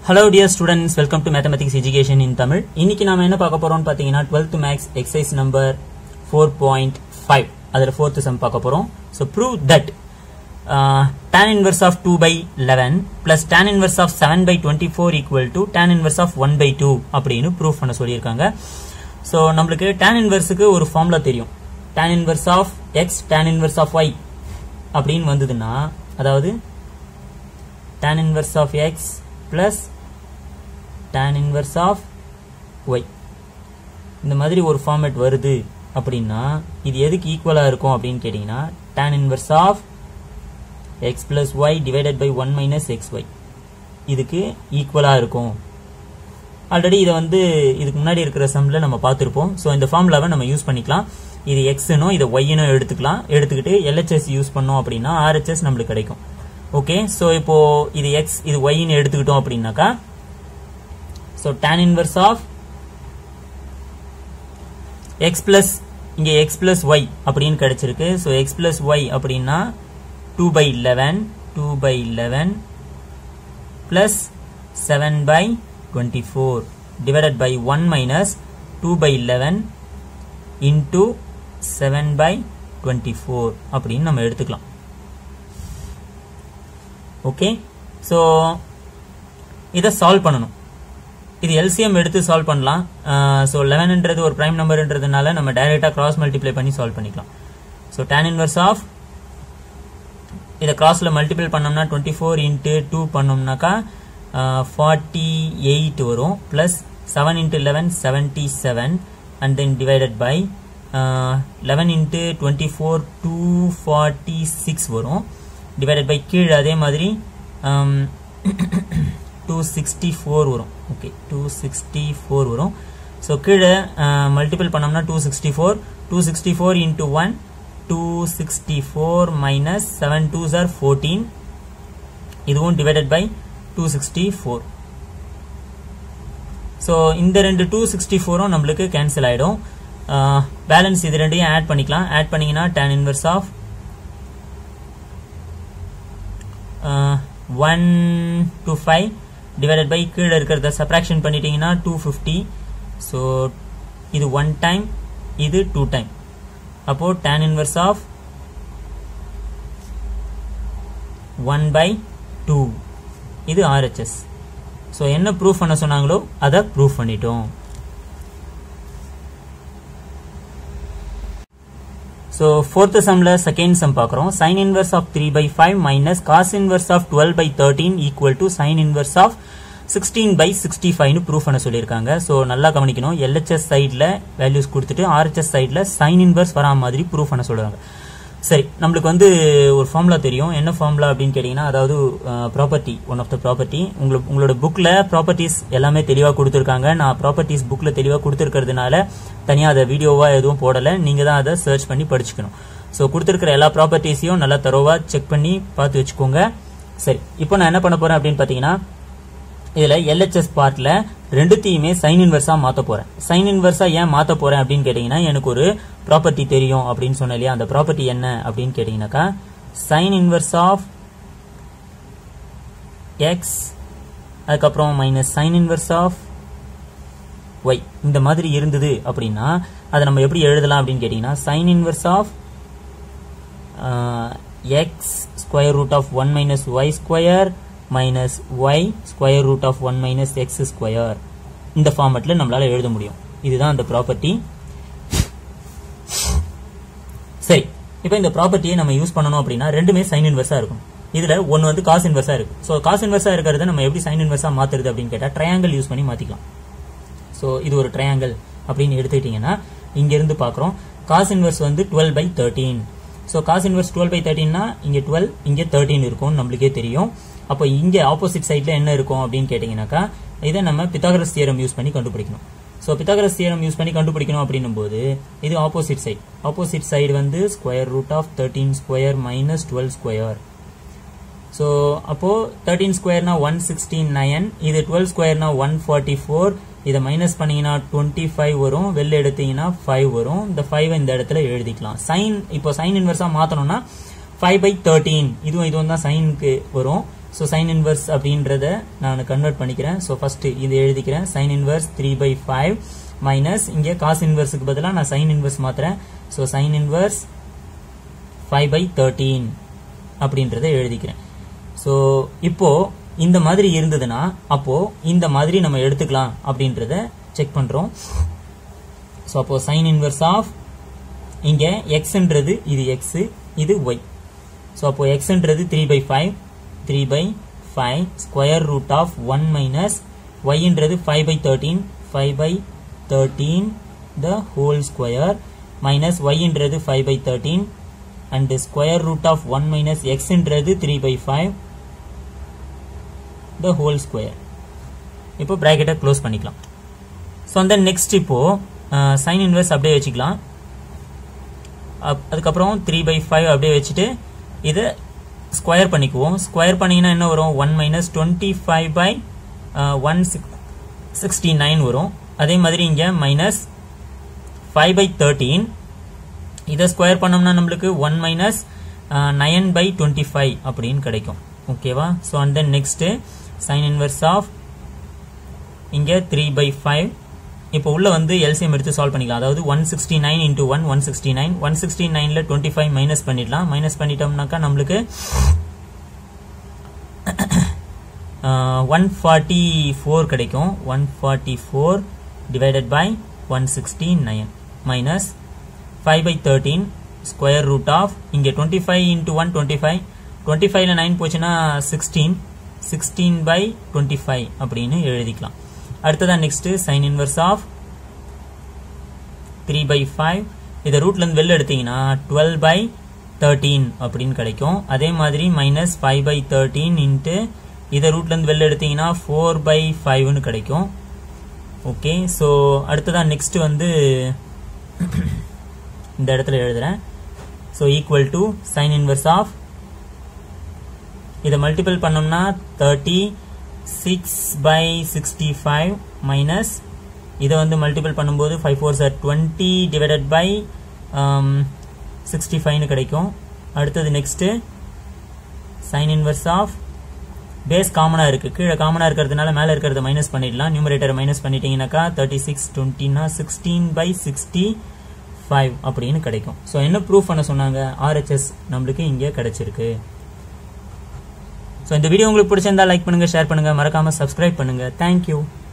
hello dear students welcome to mathematics education in Tamil இன்னைக்கு நாம என்ன பார்க்க போறோம்னு பாத்தீங்கன்னா twelfth maths exercise number four point five அதில் ஃபோர்த் சம் பார்க்க போறோம் so prove that tan inverse of 2 by 11 plus tan inverse of 7 by 24 equal to tan inverse of 1 by 2 அப்படின்னு ப்ரூவ் பண்ண சொல்லியிருக்காங்க ஸோ நம்மளுக்கு tan inverseக்கு ஒரு ஃபார்முலா தெரியும் tan inverse of x tan inverse of y அப்படின்னு வந்ததுன்னா அதாவது tan inverse of x plus tan inverse of y இந்த மாதிரி ஒரு ஃபார்மேட் வருது அப்படின்னா இது எதுக்கு ஈக்குவலா இருக்கும் அப்படின்னு கேட்டீங்கன்னா tan inverse of x plus y divided by 1 minus xy இதுக்கு ஈக்குவலா இருக்கும் ஆல்ரெடி இதை வந்து இதுக்கு முன்னாடி இருக்கிற சம்ல நம்ம பார்த்துருப்போம் ஸோ இந்த ஃபார்முலாவை நம்ம யூஸ் பண்ணிக்கலாம் இது எக்ஸ்னும் இதை ஒய்னும் எடுத்துக்கலாம் எடுத்துக்கிட்டு எல்ஹெச்எஸ் யூஸ் பண்ணோம் அப்படின்னா ஆர்ஹெச்எஸ் நம்மளுக்கு கிடைக்கும் ஓகே ஸோ இப்போ இது எக்ஸ் இது ஒய்னு எடுத்துக்கிட்டோம் அப்படின்னாக்கா so tan inverse of x plus இங்கே எக்ஸ் பிளஸ் ஒய் அப்படின்னு கிடைச்சிருக்கு ஸோ எக்ஸ் பிளஸ் ஒய் அப்படின்னா two by eleven two by eleven plus seven by twenty four divided by one minus two by eleven into seven by twenty four அப்படின்னு நம்ம எடுத்துக்கலாம் okay so இதை solve பண்ணணும் இது LCM எடுத்து solve பண்ணலாம் so லெவன்ன்றது ஒரு ப்ரைம் நம்பர்ன்றதுனால நம்ம டைரெக்டாக கிராஸ் மல்டிப்ளை பண்ணி சால்வ் பண்ணிக்கலாம் ஸோ டேன் இன்வர்ஸ் ஆஃப் இதை கிராஸில் மல்டிபிள் பண்ணோம்னா டுவெண்ட்டி ஃபோர் இன்ட்டு டூ பண்ணோம்னாக்கா ஃபார்ட்டி எயிட் வரும் plus seven into eleven seventy seven and then divided by eleven into twenty four two forty six வரும் divided by கீழே அதே மாதிரி டூ சிக்ஸ்டி ஃபோர் வரும் ஓகே டூ சிக்ஸ்டி ஃபோர் வரும் so கீழே multiple பண்ணோம்னா two sixty four two sixty four into one two sixty four minus seven two sir fourteen இதுவும் divided by two sixty four so இந்த ரெண்டு two sixty ஃபோரும் நம்மளுக்கு cancel ஆகிடும் balance இது ரெண்டையும் ஆட் பண்ணிக்கலாம் ஆட் பண்ணிங்கன்னா tan inverse of one two five divided by கீழே இருக்கிறத சப்ராக்ஷன் பண்ணிட்டீங்கன்னா டூ ஃபிஃப்டி ஸோ இது ஒன் டைம் இது டூ டைம் அப்போ tan inverse of one by two இது ஆர்ஹெச்எஸ் ஸோ என்ன ப்ரூஃப் பண்ண சொன்னாங்களோ அதை ப்ரூஃப் பண்ணிட்டோம் ஸோ ஃபோர்த் சம்ல செகண்ட் சம் பார்க்குறோம் sine inverse of three by five minus cos inverse of twelve by thirteen equal to sine inverse of sixteen by sixty ஃபைவ்னு prove பண்ண சொல்லியிருக்காங்க ஸோ நல்லா கவனிக்கணும் எல்ஹெச்எஸ் சைடில் வேல்யூஸ் கொடுத்துட்டு ஆர்ஹெச்எஸ் சைடில் சைன் இன்வர்ஸ் வரா மாதிரி ப்ரூவ் பண்ண சொல்கிறாங்க சரி நம்மளுக்கு வந்து ஒரு ஃபார்முலா தெரியும் என்ன ஃபார்முலா அப்படின்னு கேட்டிங்கன்னா அதாவது property one of the property உங்களுக்கு உங்களோட புக்கில் ப்ராப்பர்ட்டிஸ் எல்லாமே தெளிவாக கொடுத்துருக்காங்க நான் ப்ராப்பர்ட்டிஸ் புக்கில் தெளிவாக கொடுத்துருக்கிறதுனால தனியாக அதை வீடியோவாக எதுவும் போடலை நீங்கள் தான் அதை சர்ச் பண்ணி படிச்சுக்கணும் ஸோ கொடுத்துருக்கிற எல்லா ப்ராப்பர்ட்டிஸையும் நல்லா தரோவாக செக் பண்ணி பார்த்து வச்சுக்கோங்க சரி இப்போ நான் என்ன பண்ண போகிறேன் அப்படின்னு பார்த்தீங்கன்னா இதுல எல்ஹெச்எஸ் பார்ட்ல ரெண்டுத்தையுமே சைன் இன்வர்ஸா மாத்த போறேன் சைன் இன்வர்ஸா ஏன் மாத்த போறேன் அப்படின்னு கேட்டீங்கன்னா எனக்கு ஒரு ப்ராப்பர்ட்டி தெரியும் அப்படின்னு சொன்ன இல்லையா அந்த ப்ராப்பர்ட்டி என்ன அப்படின்னு கேட்டீங்கன்னாக்கா சைன் இன்வர்ஸ் ஆஃப் எக்ஸ் அதுக்கப்புறம் minus sine inverse of y இந்த மாதிரி இருந்தது அப்படின்னா அதை நம்ம எப்படி எழுதலாம் அப்படின்னு கேட்டீங்கன்னா sine inverse of x square root of one minus y square minus y square root of one minus x square இந்த ஃபார்மெட்டில் நம்மளால எழுத முடியும் இதுதான் அந்த ப்ராப்பர்ட்டி சரி இப்போ இந்த ப்ராப்பர்ட்டியை நம்ம யூஸ் பண்ணணும் அப்படின்னா ரெண்டுமே சைன் இன்வெர்ஸாக இருக்கும் இதுல ஒன்று வந்து காஸ் இன்வெர்ஸாக இருக்கு ஸோ காஸ் இன்வெர்ஸாக இருக்கிறத நம்ம எப்படி சைன் இன்வெர்ஸாக மாத்துறது அப்படின்னு கேட்டால் ட்ரையாங்கிள் யூஸ் பண்ணி மாற்றிக்கலாம் ஸோ இது ஒரு ட்ரையாங்கிள் அப்படின்னு எடுத்துக்கிட்டிங்கன்னா இங்கிருந்து பார்க்குறோம் காஸ் இன்வெர்ஸ் வந்து twelve by thirteen so cos inverse twelve by தேர்ட்டின்னா இங்கே டுவெல் இங்கே தேர்ட்டின் இருக்கும் நம்மளுக்கே தெரியும் அப்போ இங்கே ஆப்போசிட் சைடில் என்ன இருக்கும் அப்படின்னு கேட்டிங்கனாக்கா இதை நம்ம பித்தாகரஸ் தியரம் யூஸ் பண்ணி கண்டுபிடிக்கணும் ஸோ பித்தாகரஸ் தியரம் யூஸ் பண்ணி கண்டுபிடிக்கணும் அப்படின்னும் போது இது ஆப்போசிட் சைடு ஆப்போசிட் சைடு வந்து square root of thirteen square minus twelve square so அப்போ தேர்ட்டீன் ஸ்கொயர்னா ஒன் சிக்ஸ்டீன் நயன் இது டுவெல் ஸ்கொயர்னா ஒன் ஃபார்ட்டி ஃபோர் இதை மைனஸ் பண்ணீங்கன்னா டுவெண்ட்டி ஃபைவ் வரும் வெளில எடுத்தீங்கன்னா ஃபைவ் வரும் இந்த ஃபைவ் இந்த இடத்துல எழுதிக்கலாம் சைன் இப்போ சைன் இன்வெர்ஸாக மாற்றணும்னா ஃபைவ் பை தேர்ட்டீன் இதுவும் இதுவும் தான் சைனுக்கு வரும் ஸோ சைன் இன்வர்ஸ் அப்படின்றத நான் கன்வெர்ட் பண்ணிக்கிறேன் ஸோ ஃபர்ஸ்ட் இது எழுதிக்கிறேன் sine inverse three by five minus இங்கே காஸ் இன்வர்ஸுக்கு பதிலாக நான் சைன் இன்வர்ஸ் மாத்துறேன் so sine inverse five by thirteen அப்படின்றத எழுதிக்கிறேன் ஸோ இப்போ இந்த மாதிரி இருந்ததுன்னா அப்போ இந்த மாதிரி நம்ம எடுத்துக்கலாம் அப்படின்றத செக் பண்றோம் ஸோ அப்போ சைன் இன்வர்ஸ் ஆஃப் இங்க எக்ஸ்ன்றது இது எக்ஸ் இது ஒய் ஸோ அப்போ எக்ஸ்ன்றது three by five three by five square root of one minus ஒய்ன்றது five by thirteen five by thirteen the whole square minus ஒய்ன்றது five by thirteen and square root of one minus எக்ஸ்ன்றது three by five the whole square இப்போ ப்ராக்கெட்டை close பண்ணிக்கலாம் so அந்த next இப்போ sine inverse அப்படியே வச்சுக்கலாம் அதுக்கப்புறம் த்ரீ பை ஃபைவ் அப்படியே வச்சுட்டு இதை ஸ்கொயர் பண்ணிக்குவோம் ஸ்கொயர் பண்ணிங்கன்னா என்ன வரும் one minus twenty five by one sixty nine வரும் அதே மாதிரி இங்கே மைனஸ் ஃபைவ் பை தேர்ட்டீன் இதை ஸ்கொயர் பண்ணோம்னா நம்மளுக்கு one minus nine by twenty five அப்படின்னு கிடைக்கும் ஓகேவா so and then next sine inverse of இங்கே த்ரீ பை ஃபைவ் இப்போ உள்ள வந்து எல்சிஎம் எடுத்து சால்வ் பண்ணிக்கலாம் அதாவது one sixty nine into one one sixty nine one sixty நைனில் டுவெண்ட்டி ஃபைவ் மைனஸ் பண்ணிடலாம் மைனஸ் பண்ணிட்டோம்னாக்கா நம்மளுக்கு ஒன் ஃபார்ட்டி ஃபோர் கிடைக்கும் one forty four divided by one sixty nine minus five by thirteen square root of இங்கே twenty five into one twenty five twenty ஃபைவ்ல nine போச்சுன்னா sixteen sixteen by twenty five அப்படின்னு எழுதிக்கலாம் அடுத்ததான் next sine inverse of three by five இதை ரூட்ல இருந்து வெளில எடுத்தீங்கன்னா டுவெல் பை தேர்ட்டீன் அப்படின்னு கிடைக்கும் அதே மாதிரி minus five by thirteen into இதை ரூட்ல இருந்து வெளில எடுத்தீங்கன்னா ஃபோர் பை ஃபைவ்னு கிடைக்கும் ஓகே ஸோ அடுத்ததான் நெக்ஸ்ட் வந்து இந்த இடத்துல எழுதுறேன் so equal to sine inverse of இதை மல்டிபிள் பண்ணோம்னா thirty six by sixty five minus இதை வந்து மல்டிபிள் பண்ணும்போது five four sir twenty divided by sixty ஃபைவ்னு கிடைக்கும் அடுத்தது next sine inverse of base காமனாக இருக்குது கீழே காமனாக இருக்கிறதுனால மேலே இருக்கிறத மைனஸ் பண்ணிடலாம் நியூமரேட்டரை மைனஸ் பண்ணிட்டீங்கன்னாக்கா தேர்ட்டி சிக்ஸ் டுவெண்ட்டினா சிக்ஸ்டீன் பை சிக்ஸ்டி ஃபைவ் அப்படின்னு கிடைக்கும் ஸோ என்ன ப்ரூஃப் பண்ண சொன்னாங்க ஆர்ஹெச்எஸ் நம்மளுக்கு இங்கே கிடைச்சிருக்கு ஸோ இந்த வீடியோ உங்களுக்கு பிடிச்சிருந்தா லைக் பண்ணுங்க ஷேர் பண்ணுங்க மறக்காம சப்ஸ்கிரைப் பண்ணுங்க தேங்க்யூ